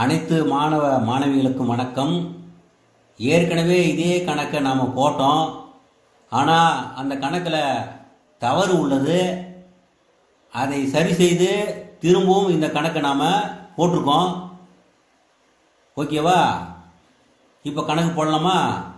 அனைத்து மாணவ மாணவிகளுக்கும் வணக்கம் ஏற்கனவே இதே கணக்கை நாம் போட்டோம் ஆனால் அந்த கணக்கில் தவறு உள்ளது அதை சரி செய்து திரும்பவும் இந்த கணக்கை நாம் போட்டிருக்கோம் ஓகேவா இப்போ கணக்கு போடலாமா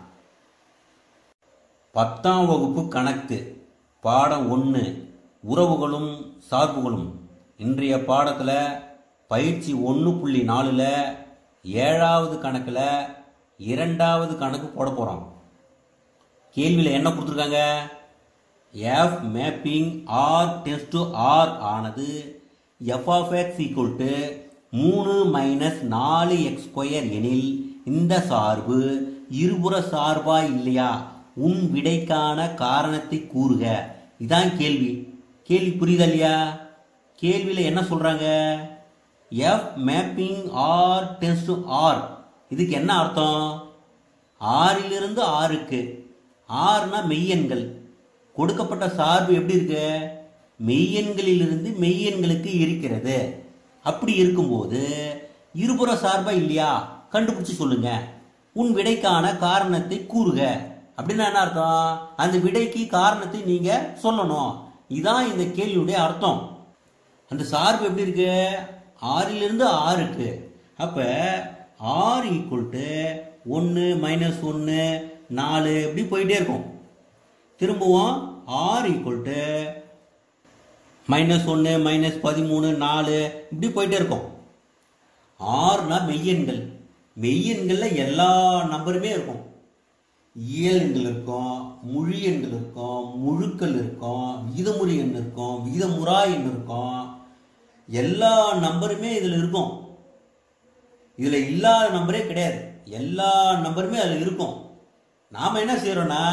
பத்தாம் வகுப்பு கணக்கு பாடம் ஒன்று உறவுகளும் சார்புகளும் இன்றைய பாடத்தில் பயிற்சி ஒன்று புள்ளி நாலில் ஏழாவது கணக்கில் இரண்டாவது கணக்கு போட போகிறோம் கேள்வியில் என்ன கொடுத்துருக்காங்க F mapping R test to R ஆனது F of X equal to மூணு மைனஸ் நாலு எக்ஸ் ஸ்கொயர் எனில் இந்த சார்பு இருபுற சார்பா இல்லையா உன் விடைக்கான காரணத்தை கூறுக இதான் கேள்வி கேள்வி புரியுதா இல்லையா கேள்வியில் என்ன சொல்றாங்க F mapping R test to R இதுக்கு என்ன அர்த்தம் ஆறிலிருந்து ஆறுக்கு ஆறுனா மெய்யெண்கள் கொடுக்கப்பட்ட சார்பு எப்படி இருக்கு மெய்யெண்களிலிருந்து மெய்யெண்களுக்கு இருக்கிறது அப்படி இருக்கும்போது இருபுற சார்பா இல்லையா கண்டுபிடிச்சு சொல்லுங்க உன் விடைக்கான காரணத்தை கூறுக அப்படின்னா என்ன அர்த்தம் அந்த விடைக்கு காரணத்தை நீங்க சொல்லணும் இதான் இந்த கேள்வியுடைய அர்த்தம் அந்த சார்பு எப்படி இருக்கு ஆறிலிருந்து ஆறுக்கு அப்ப ஆறு ஈக்குவல் டு ஒன்று மைனஸ் ஒன்று நாலு இப்படி போயிட்டே இருக்கும் திரும்பவும் ஆறு ஈக்குவல் டு மைனஸ் ஒன்று மைனஸ் பதிமூணு நாலு இப்படி போயிட்டே இருக்கும் ஆறுனா மெய்யெண்கள் மெய்யெண்கள்ல எல்லா நம்பருமே இருக்கும் இயல் எண்கள் இருக்கும் முழு எண்கள் இருக்கும் முழுக்கள் இருக்கும் விகிதமுறி எண் இருக்கும் விகிதமுறா எண் இருக்கும் எல்லா நம்பருமே இதுல இருக்கும் இதுல இல்லாத நம்பரே கிடையாது எல்லா நம்பருமே அதுல இருக்கும் நாம என்ன செய்யறோம்னா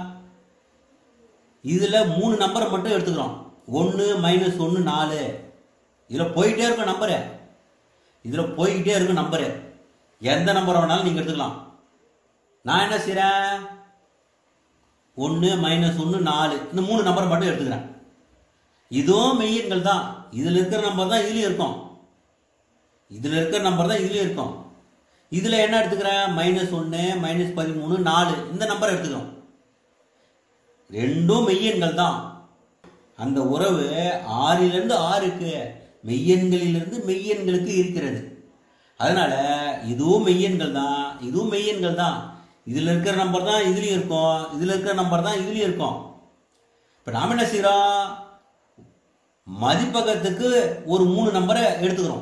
இதுல மூணு நம்பரை மட்டும் எடுத்துக்கிறோம் ஒன்று மைனஸ் ஒன்று நாலு இதுல போயிட்டே இருக்கும் நம்பரு இதுல போய்கிட்டே இருக்கும் நம்பரு எந்த நம்பர் வேணாலும் நீங்க எடுத்துக்கலாம் நான் என்ன செய்றேன் ஒன்று மைனஸ் ஒன்று நாலு இந்த மூணு நம்பர் மட்டும் எடுத்துக்கிறேன் இதுவும் மெய்யெண்கள் தான் இதுல இருக்கிற நம்பர் தான் இதுலயும் இருக்கும் இதுல இருக்கிற நம்பர் தான் இதுலயும் இருக்கும் இதுல என்ன எடுத்துக்கிறேன் மைனஸ் ஒன்று மைனஸ் பதிமூணு நாலு இந்த நம்பர் எடுத்துக்கிறோம் ரெண்டும் மெய்யெண்கள் தான் அந்த உறவு ஆறிலிருந்து ஆறுக்கு மெய்யெண்களிலிருந்து மெய்யெண்களுக்கு இருக்கிறது அதனால இதுவும் மெய்யெண்கள் தான் இதுவும் மெய்யெண்கள் தான் இதுல இருக்கிற நம்பர் தான் இதுலயும் இருக்கும் இதுல இருக்கிற நம்பர் தான் இதுலயும் இருக்கும் இப்ப நாம என்ன செய்யறோம் மதிப்பகத்துக்கு ஒரு மூணு நம்பரை எடுத்துக்கிறோம்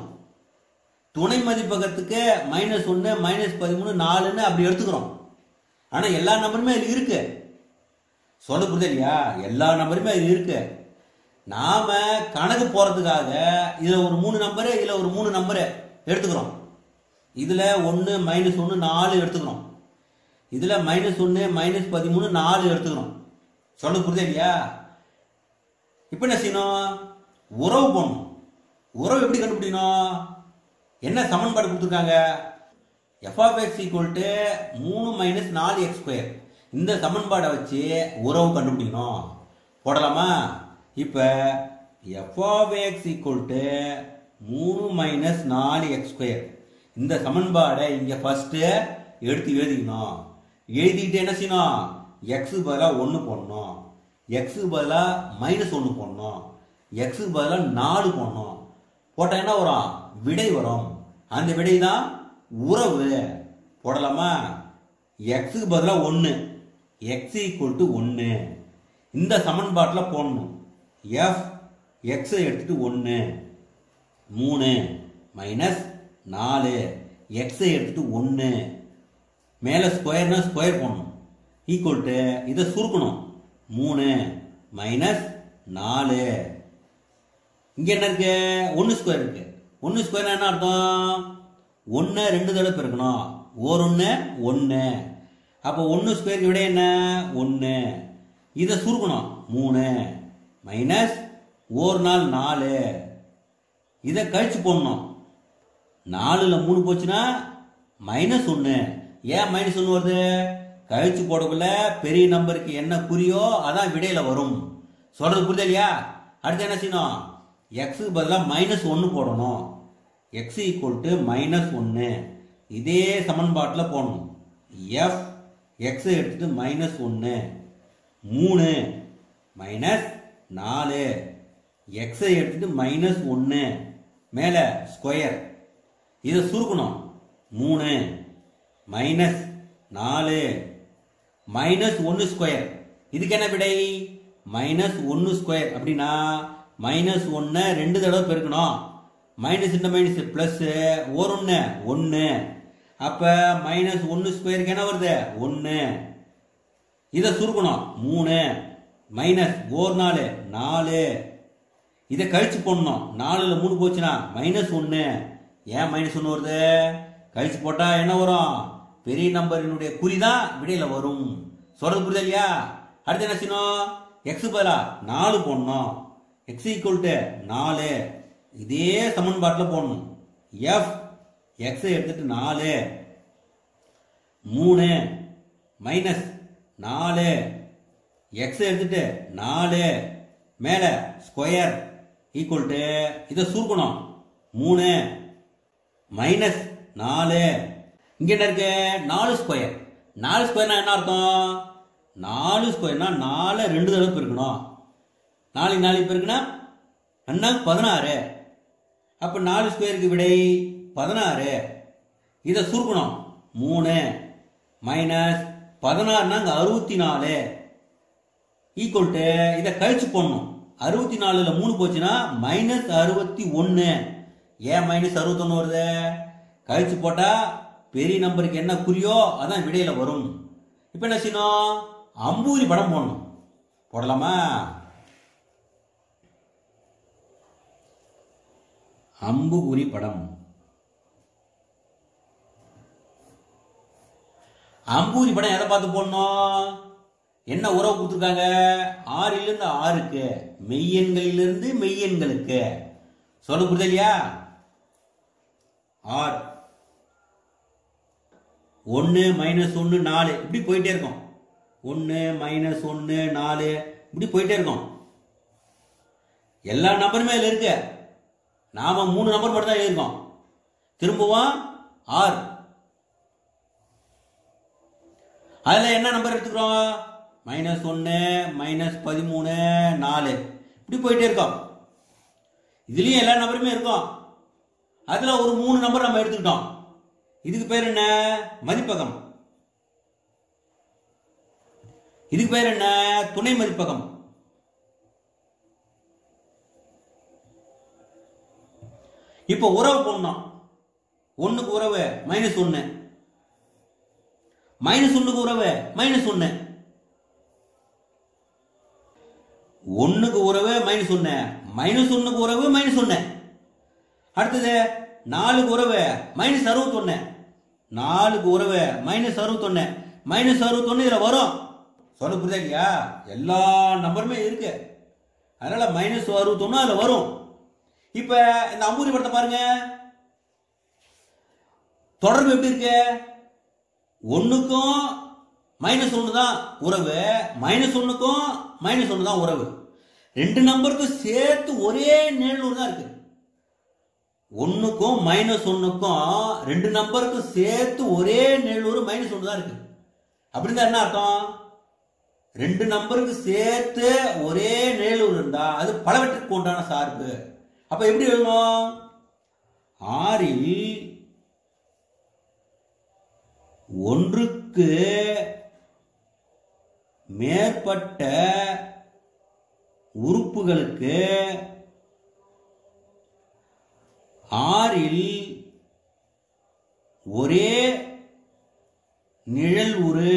துணை மதிப்பகத்துக்கு மைனஸ் ஒன்று மைனஸ் பதிமூணு நாலுன்னு அப்படி எடுத்துக்கிறோம் ஆனா எல்லா நம்பருமே அதுல இருக்கு சொல்ல புரியுது இல்லையா எல்லா நம்பருமே அதுல இருக்கு நாம கணக்கு போறதுக்காக இதுல ஒரு மூணு நம்பரு இதுல ஒரு மூணு நம்பரு எடுத்துக்கிறோம் இதுல ஒன்று மைனஸ் ஒன்று நாலு எடுத்துக்கிறோம் இதுல மைனஸ் ஒன்று மைனஸ் பதிமூணு நாலு எடுத்துக்கிறோம் சொல்ல புரியுது இல்லையா இப்போ என்ன செய்யணும் உறவு போடணும் உறவு எப்படி கண்டுபிடிக்கணும் என்ன சமன்பாடு கொடுத்துருக்காங்க F of X equal to மூணு மைனஸ் நாலு எக்ஸ் ஸ்கொயர் இந்த சமன்பாடை வச்சு உறவு கண்டுபிடிக்கணும் போடலாமா இப்போ F of X equal to மூணு மைனஸ் நாலு எக்ஸ் ஸ்கொயர் இந்த சமன்பாடை இங்க ஃபர்ஸ்ட் எடுத்து எழுதிக்கணும் எழுதிக்கிட்டு என்ன செய்யணும் எக்ஸுக்கு பதிலாக ஒன்று போடணும் எக்ஸுக்கு பதிலாக மைனஸ் ஒன்று போடணும் எக்ஸுக்கு பதிலாக நாலு போடணும் போட்டால் என்ன வரும் விடை வரும் அந்த விடை தான் உறவு போடலாமா எக்ஸுக்கு பதிலாக ஒன்று எக்ஸ் ஈக்குவல் டு ஒன்று இந்த சமன்பாட்டில் போடணும் எஃப் எக்ஸை எடுத்துட்டு ஒன்று மூணு மைனஸ் நாலு எக்ஸை எடுத்துட்டு ஒன்று மேலே ஸ்கொயர்னா ஸ்கொயர் போடணும் ஈக்குவல் டு இதை சுருக்கணும் மூணு மைனஸ் நாலு இங்கே என்ன இருக்கு ஒன்று ஸ்கொயர் இருக்கு ஒன்று ஸ்கொயர் என்ன அர்த்தம் ஒன்று ரெண்டு தடவை பெருக்கணும் ஓர் ஒன்று ஒன்று அப்போ ஒன்று ஸ்கொயருக்கு விட என்ன ஒன்று இதை சுருக்கணும் மூணு மைனஸ் ஓர் நாள் நாலு இதை கழிச்சு போடணும் நாலுல மூணு போச்சுன்னா மைனஸ் ஒன்று ஏன் மைனஸ் ஒன்று வருது கழிச்சு போடக்குள்ள பெரிய நம்பருக்கு என்ன குறியோ அதான் விடையில வரும் சொல்றது புரியுது இல்லையா அடுத்து என்ன செய்யணும் எக்ஸுக்கு பதிலாக மைனஸ் ஒன்று போடணும் எக்ஸ் ஈக்குவல் டு மைனஸ் ஒன்று இதே சமன்பாட்டில் போடணும் எஃப் எக்ஸ் எடுத்துட்டு மைனஸ் ஒன்று மூணு மைனஸ் நாலு எக்ஸை எடுத்துட்டு மைனஸ் ஒன்று மேலே ஸ்கொயர் இதை சுருக்கணும் மூணு மைனஸ் நாலு மைனஸ் ஒன்று ஸ்கொயர் இதுக்கு என்ன விடை மைனஸ் ஒன்று ஸ்கொயர் அப்படின்னா மைனஸ் ஒன்று ரெண்டு தடவை பெருக்கணும் மைனஸ் இந்த மைனஸ் பிளஸ் ஒரு ஒன்று ஒன்று அப்போ மைனஸ் ஒன்று ஸ்கொயருக்கு என்ன வருது ஒன்று இதை சுருக்கணும் மூணு மைனஸ் ஒரு நாலு நாலு இதை கழிச்சு போடணும் நாலுல மூணு போச்சுன்னா மைனஸ் ஒன்று ஏன் மைனஸ் ஒன்று வருது கழிச்சு போட்டா என்ன வரும் பெரிய நம்பரினுடைய குறி தான் விடையில வரும் சொல்றது புரியுதா இல்லையா அடுத்து என்ன செய்யணும் எக்ஸ் பதிலா நாலு போடணும் எக்ஸ் ஈக்குவல் டு நாலு இதே சமன்பாட்டில் போடணும் எஃப் எக்ஸ் எடுத்துட்டு நாலு மூணு மைனஸ் நாலு எக்ஸ் எடுத்துட்டு நாலு மேல ஸ்கொயர் ஈக்குவல் டு இதை சுருக்கணும் மூணு மைனஸ் நாலு இங்க என்ன இருக்கு நாலு ஸ்கொயர் நாலு ஸ்கொயர்னா என்ன அர்த்தம் நாலு ஸ்கொயர்னா நாலு ரெண்டு தடவை பெருக்கணும் நாலு நாலு பெருக்குனா அண்ணா பதினாறு அப்ப நாலு ஸ்கொயருக்கு விடை பதினாறு இதை சுருக்கணும் மூணு மைனஸ் பதினாறுனா அங்க அறுபத்தி நாலு ஈக்குவல் டு இதை கழிச்சு போடணும் அறுபத்தி நாலுல மூணு போச்சுன்னா மைனஸ் அறுபத்தி ஒன்று ஏன் மைனஸ் அறுபத்தொன்னு வருது கழிச்சு போட்டா பெரிய நம்பருக்கு என்ன குறியோ அதான் விடையில வரும் இப்போ என்ன செய்யணும் அம்பூரி படம் போடணும் போடலாமா அம்புகுறி படம் அம்பூரி படம் எதை பார்த்து போடணும் என்ன உறவு கொடுத்துருக்காங்க ஆறிலிருந்து ஆறுக்கு மெய்யெண்களிலிருந்து மெய்யெண்களுக்கு சொல்ல புரியுதா இல்லையா ஆர் ஒன்று மைனஸ் ஒன்று நாலு இப்படி போயிட்டே இருக்கும் ஒன்று மைனஸ் ஒன்று நாலு இப்படி போயிட்டே இருக்கும் எல்லா நம்பருமே அதில் இருக்கு நாம மூணு நம்பர் மட்டும் தான் எழுதியிருக்கோம் திரும்பவும் ஆர் அதில் என்ன நம்பர் எடுத்துக்கிறோம் மைனஸ் ஒன்று மைனஸ் பதிமூணு நாலு இப்படி போயிட்டே இருக்கோம் இதுலேயும் எல்லா நம்பருமே இருக்கும் அதில் ஒரு மூணு நம்பர் நம்ம எடுத்துக்கிட்டோம் இதுக்கு பேர் என்ன மதிப்பகம் இதுக்கு பேர் என்ன துணை மதிப்பகம் இப்போ உறவு போடணும் ஒண்ணுக்கு உறவு மைனஸ் ஒன்னு மைனஸ் ஒண்ணுக்கு உறவு மைனஸ் ஒன்னு ஒண்ணுக்கு உறவு மைனஸ் ஒன்னு மைனஸ் ஒண்ணுக்கு உறவு மைனஸ் ஒன்னு அடுத்தது நாலுக்கு உறவு மைனஸ் அறுபத்தொன்னு நாலுக்கு உறவு மைனஸ் அறுபத்தொன்னு மைனஸ் அறுபத்தொன்னு இதுல வரும் சொல்ல புரியுதா இல்லையா எல்லா நம்பருமே இருக்கு அதனால மைனஸ் அறுபத்தொன்னு அதுல வரும் இப்ப இந்த அம்பூரி படத்தை பாருங்க தொடர்பு எப்படி இருக்கு ஒண்ணுக்கும் மைனஸ் ஒன்று தான் உறவு மைனஸ் ஒன்றுக்கும் மைனஸ் ஒன்று தான் உறவு ரெண்டு நம்பருக்கும் சேர்த்து ஒரே நேர்நூறு தான் இருக்கு ஒன்றுக்கும் மைனஸ் ஒன்றுக்கும் ரெண்டு நம்பருக்கும் சேர்த்து ஒரே நேர்நூறு மைனஸ் ஒன்று தான் இருக்கு அப்படின்னு என்ன அர்த்தம் ரெண்டு நம்பருக்கு சேர்த்து ஒரே நேர்நூறு இருந்தா அது பலவற்றிற்கு உண்டான சார்பு அப்ப எப்படி எழுதணும் ஆறில் ஒன்றுக்கு மேற்பட்ட உறுப்புகளுக்கு ஆறில் ஒரே நிழல் உரு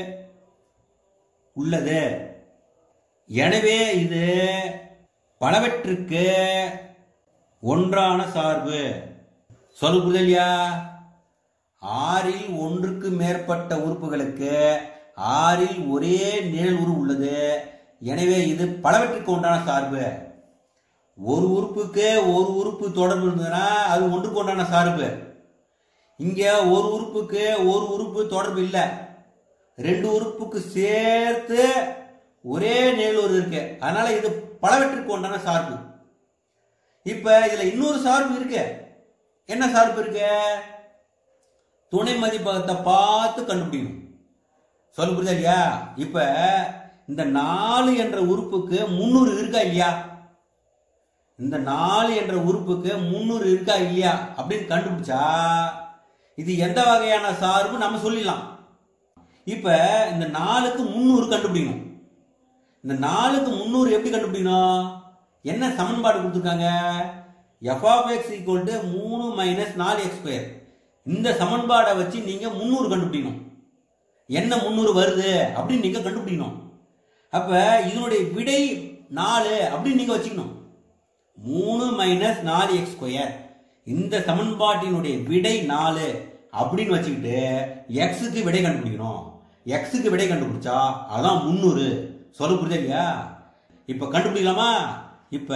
உள்ளது எனவே இது பலவற்றுக்கு ஒன்றான சார்பு சொல்ல புரியுதா இல்லையா ஆறில் ஒன்றுக்கு மேற்பட்ட உறுப்புகளுக்கு ஆறில் ஒரே நிழல் உரு உள்ளது எனவே இது பலவற்றுக்கு ஒன்றான சார்பு ஒரு உறுப்புக்கு ஒரு உறுப்பு தொடர்பு இருந்ததுன்னா அது ஒன்றுக்கு ஒன்றான சார்பு இங்க ஒரு உறுப்புக்கு ஒரு உறுப்பு தொடர்பு இல்லை ரெண்டு உறுப்புக்கு சேர்த்து ஒரே நிழல் இருக்கு அதனால இது பலவற்றுக்கு ஒன்றான சார்பு இப்ப இதுல இன்னொரு சார்பு இருக்கு என்ன சார்பு இருக்கு துணை மதிப்பகத்தை பார்த்து கண்டுபிடிக்கணும் சொல்ல புரியுதா இல்லையா இப்ப இந்த நாலு என்ற உறுப்புக்கு முன்னூறு இருக்கா இல்லையா இந்த நாலு என்ற உறுப்புக்கு முன்னூறு இருக்கா இல்லையா அப்படின்னு கண்டுபிடிச்சா இது எந்த வகையான சார்பு நம்ம சொல்லிடலாம் இப்ப இந்த நாலுக்கு முன்னூறு கண்டுபிடிக்கணும் இந்த நாலுக்கு முன்னூறு எப்படி கண்டுபிடிக்கணும் என்ன சமன்பாடு கொடுத்துருக்காங்க F of X equal to மூணு மைனஸ் நாலு எக்ஸ் ஸ்கொயர் இந்த சமன்பாடை வச்சு நீங்க முன்னூறு கண்டுபிடிக்கணும் என்ன முன்னூறு வருது அப்படின்னு நீங்க கண்டுபிடிக்கணும் அப்ப இதனுடைய விடை நாலு அப்படின்னு நீங்க வச்சுக்கணும் மூணு மைனஸ் நாலு எக்ஸ் ஸ்கொயர் இந்த சமன்பாட்டினுடைய விடை நாலு அப்படின்னு வச்சுக்கிட்டு எக்ஸுக்கு விடை கண்டுபிடிக்கணும் எக்ஸுக்கு விடை கண்டுபிடிச்சா அதான் முந்நூறு சொல்ல புரியுதா இல்லையா இப்ப கண்டுபிடிக்கலாமா இப்ப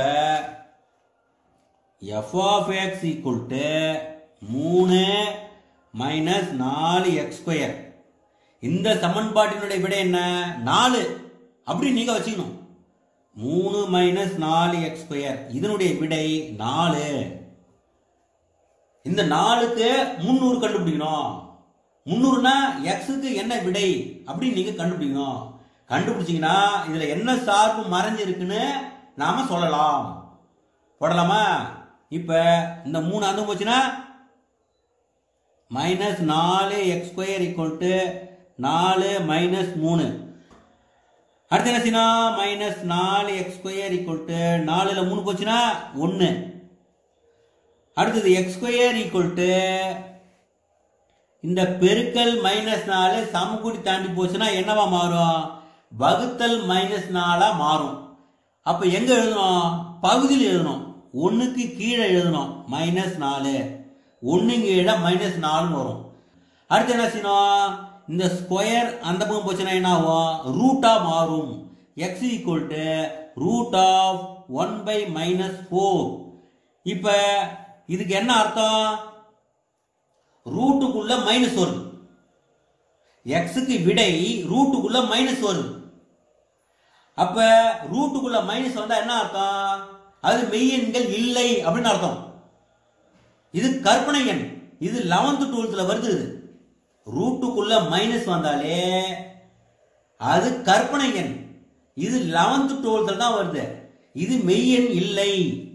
F of X equal to மூணு மைனஸ் நாலு எக்ஸ் ஸ்கொயர் இந்த சமன்பாட்டினுடைய விடை என்ன நாலு அப்படி நீங்க வச்சுக்கணும் மூணு மைனஸ் நாலு எக்ஸ் ஸ்கொயர் இதனுடைய விடை நாலு இந்த நாலுக்கு முன்னூறு கண்டுபிடிக்கணும் முன்னூறுனா எக்ஸுக்கு என்ன விடை அப்படின்னு நீங்க கண்டுபிடிக்கணும் கண்டுபிடிச்சீங்கன்னா இதுல என்ன சார்பு மறைஞ்சிருக்குன்னு நாம சொல்லலாம் போடலாமா இப்ப இந்த மூணு அந்த போச்சுன்னா மைனஸ் நாலு எக்ஸ் ஸ்கொயர் ஈக்குவல் டு நாலு மைனஸ் மூணு அடுத்து என்ன செய்யணும் மைனஸ் நாலு எக்ஸ் ஸ்கொயர் ஈக்குவல் டு நாலுல மூணு போச்சுன்னா ஒன்று அடுத்தது எக்ஸ் ஸ்கொயர் ஈக்குவல் டு இந்த பெருக்கல் மைனஸ் நாலு சமக்கூடி தாண்டி போச்சுன்னா என்னவா மாறும் வகுத்தல் மைனஸ் நாலா மாறும் அப்ப எங்க எழுதணும் பகுதியில் எழுதணும் ஒண்ணுக்கு கீழே எழுதணும் மைனஸ் நாலு ஒன்னு கீழே மைனஸ் நாலுன்னு வரும் அடுத்து என்ன செய்யணும் இந்த ஸ்கொயர் அந்த பக்கம் போச்சுன்னா என்ன ஆகும் ரூட்டா மாறும் X equal to root of one by minus four இப்ப இதுக்கு என்ன அர்த்தம் ரூட்டுக்குள்ள மைனஸ் வருது எக்ஸுக்கு விடை ரூட்டுக்குள்ள மைனஸ் வருது அப்ப ரூட்டுக்குள்ள மைனஸ் வந்தா என்ன அர்த்தம் அது மெய்யெண்கள் இல்லை அப்படின்னு அர்த்தம் இது கற்பனை எண் இது லெவன்த் டுவெல்த்ல வருது இது. ரூட்டுக்குள்ள மைனஸ் வந்தாலே அது கற்பனை எண் இது லெவன்த் டுவெல்த்ல தான் வருது இது மெய்யெண் இல்லை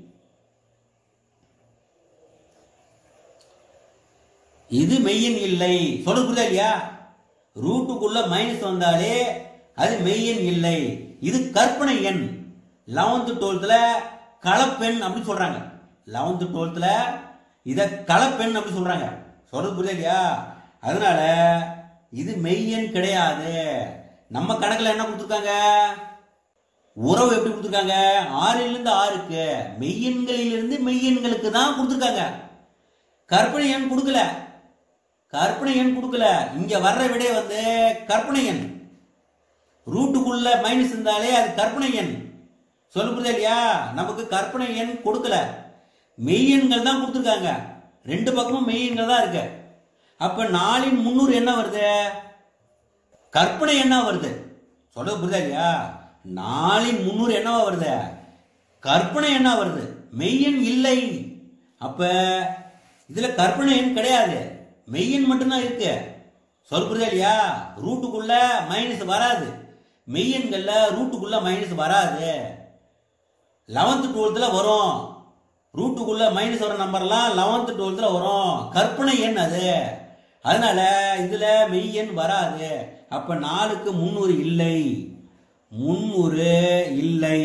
இது மெய்யெண் இல்லை சொல்ல புரியுதா இல்லையா ரூட்டுக்குள்ள மைனஸ் வந்தாலே அது மெய்யெண் இல்லை இது கற்பனை எண் லெவன்த் டுவெல்த்ல கலப்பெண் அப்படின்னு சொல்றாங்க லெவன்த் டுவெல்த்ல இத கலப்பெண் அப்படின்னு சொல்றாங்க சொல்றது புரியுதா இல்லையா அதனால இது மெய்யெண் கிடையாது நம்ம கணக்குல என்ன கொடுத்துருக்காங்க உறவு எப்படி கொடுத்துருக்காங்க ஆறிலிருந்து ஆறுக்கு மெய்யெண்களிலிருந்து மெய்யெண்களுக்கு தான் கொடுத்துருக்காங்க கற்பனை எண் கொடுக்கல கற்பனை எண் கொடுக்கல இங்க வர்ற விடை வந்து கற்பனை எண் ரூட்டுக்குள்ள மைனஸ் இருந்தாலே அது கற்பனை எண் சொல்ல புரியுதா இல்லையா நமக்கு கற்பனை எண் கொடுக்கல மெய்யெண்கள் தான் கொடுத்துருக்காங்க ரெண்டு பக்கமும் மெய்யெண்கள் தான் இருக்கு அப்ப நாலின் முன்னூறு என்ன வருது கற்பனை என்ன வருது சொல்றது புரியுதா இல்லையா நாலின் முன்னூறு என்னவா வருது கற்பனை என்ன வருது மெய்யெண் இல்லை அப்ப இதுல கற்பனை எண் கிடையாது மெய்யெண் மட்டும்தான் இருக்கு சொல் புரியுதா இல்லையா ரூட்டுக்குள்ள மைனஸ் வராது மெய்யெண்கள்ல ரூட்டுக்குள்ள மைனஸ் வராது லெவன்த் டுவெல்த்ல வரும் ரூட்டுக்குள்ள மைனஸ் வர நம்பர்லாம் லெவன்த் டுவெல்த்ல வரும் கற்பனை எண் அது அதனால இதுல மெய்யெண் வராது அப்ப நாலுக்கு முன்னூறு இல்லை முன்னூறு இல்லை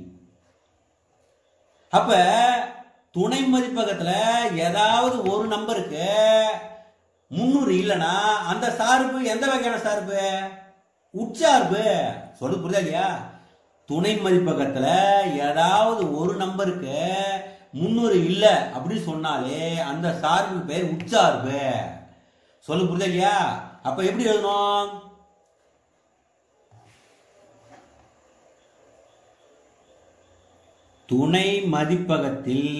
அப்ப துணை மதிப்பகத்துல ஏதாவது ஒரு நம்பருக்கு முன்னூறு இல்லைன்னா அந்த சார்பு எந்த வகையான சார்பு உட்சார்பு சொல்லு புரியுதா இல்லையா துணை மதிப்பகத்துல ஏதாவது ஒரு நம்பருக்கு முன்னூறு இல்ல அப்படின்னு சொன்னாலே அந்த சார்பு பேர் உட்சார்பு சொல்லு புரியுதா இல்லையா அப்ப எப்படி எழுதணும் துணை மதிப்பகத்தில்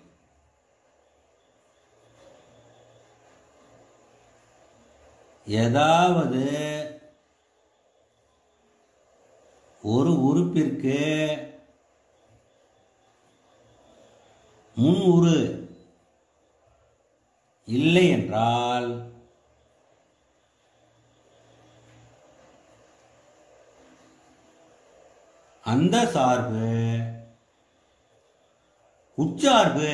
ஏதாவது ஒரு உறுப்பிற்கு முன் உரு இல்லை என்றால் அந்த சார்பு உட்சார்பு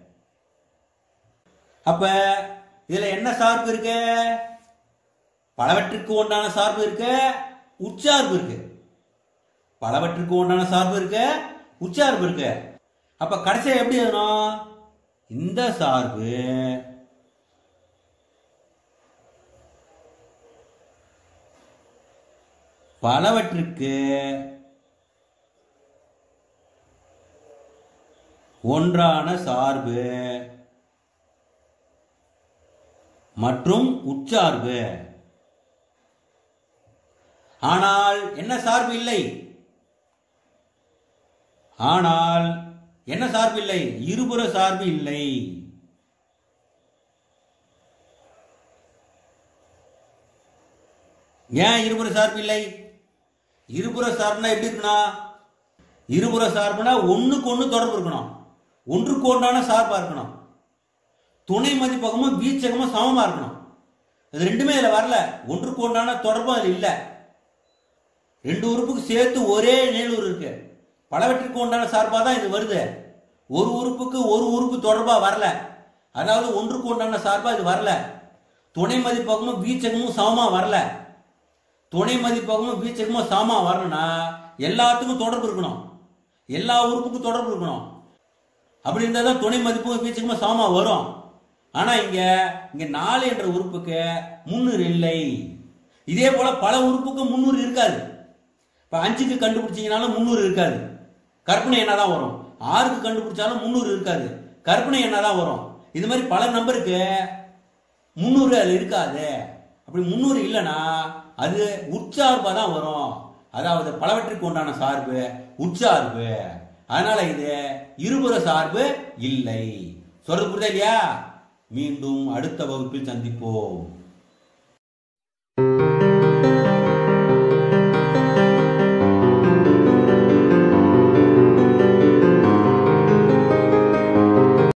அப்ப இதுல என்ன சார்பு இருக்கு பலவற்றுக்கு ஒன்றான சார்பு இருக்கு உட்சார்பு இருக்கு பலவற்றுக்கு ஒன்றான சார்பு இருக்கு உட்சார்பு இருக்கு அப்ப கடைசியா எப்படி எழுதணும் இந்த சார்பு பலவற்றுக்கு ஒன்றான சார்பு மற்றும் உட்சார்பு ஆனால் என்ன சார்பு இல்லை ஆனால் என்ன சார்பு இல்லை இருபுற சார்பு இல்லை ஏன் இருபுற சார்பு இல்லை இருபுற சார்புனா எப்படி இருக்கணும் இருபுற சார்புனா ஒண்ணுக்கு ஒண்ணு தொடர்பு இருக்கணும் ஒன்றுக்கு ஒன்றான சார்பா இருக்கணும் துணை மதிப்பகமும் வீச்சகமும் சமமா இருக்கணும் இது ரெண்டுமே இதுல வரல ஒன்றுக்கு ஒன்றான தொடர்பும் அதுல இல்ல ரெண்டு உறுப்புக்கு சேர்த்து ஒரே நீளூர் இருக்கு பலவற்றுக்கு உண்டான சார்பா தான் இது வருது ஒரு உறுப்புக்கு ஒரு உறுப்பு தொடர்பா வரல அதாவது ஒன்றுக்கு உண்டான சார்பா இது வரல துணை மதிப்பகமும் வீச்சகமும் சமமா வரல துணை மதிப்பகமும் வீச்சகமும் சமமா வரணும்னா எல்லாத்துக்கும் தொடர்பு இருக்கணும் எல்லா உறுப்புக்கும் தொடர்பு இருக்கணும் அப்படி இருந்தால் தான் துணை மதிப்பும் வீச்சகமும் சமமா வரும் ஆனா இங்க இங்க நாலு என்ற உறுப்புக்கு முன்னூறு இல்லை இதே போல பல உறுப்புக்கு முன்னூறு இருக்காது இப்ப அஞ்சுக்கு கண்டுபிடிச்சீங்கனாலும் முன்னூறு இருக்காது கற்பனை என்ன தான் வரும் ஆறுக்கு கண்டுபிடிச்சாலும் முன்னூறு இருக்காது கற்பனை என்ன தான் வரும் இது மாதிரி பல நம்பருக்கு முன்னூறு அதுல இருக்காது அப்படி முன்னூறு இல்லைன்னா அது உட்சார்பா தான் வரும் அதாவது பலவற்றுக்கு உண்டான சார்பு உட்சார்பு அதனால இது இருபுற சார்பு இல்லை சொல்றது புரியுதா இல்லையா மீண்டும் அடுத்த வகுப்பில் சந்திப்போம்